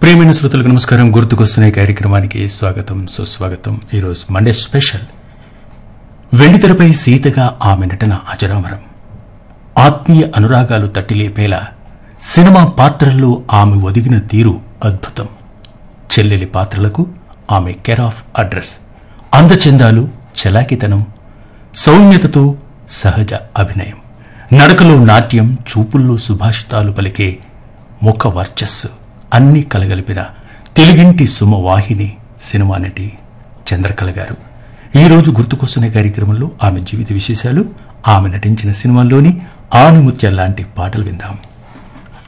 ప్రియమైన శ్రోతలకు నమస్కారం గుర్తుకొస్తున్న ఈ కార్యక్రమానికి స్వాగతం సుస్వాగతం ఈరోజు మండే స్పెషల్ వెండితెరపై సీతగా ఆమె నటన అజరామరం ఆత్మీయ అనురాగాలు తట్టిలేపేలా సినిమా పాత్రల్లో ఆమె ఒదిగిన తీరు అద్భుతం చెల్లెలి పాత్రలకు ఆమె కేర్ ఆఫ్ అడ్రస్ అందచందాలు చలాకితనం సౌమ్యతతో సహజ అభినయం నడకలో నాట్యం చూపుల్లో సుభాషితాలు పలికే ముఖ వర్చస్సు అన్నీ కలగలిపిన తెలుగింటి సుమవాహిని సినిమా నటి చంద్రకళ గారు ఈరోజు గుర్తుకొస్తున్న కార్యక్రమంలో ఆమె జీవిత విశేషాలు ఆమె నటించిన సినిమాల్లోని ఆనిముత్యాల లాంటి పాటలు విందాం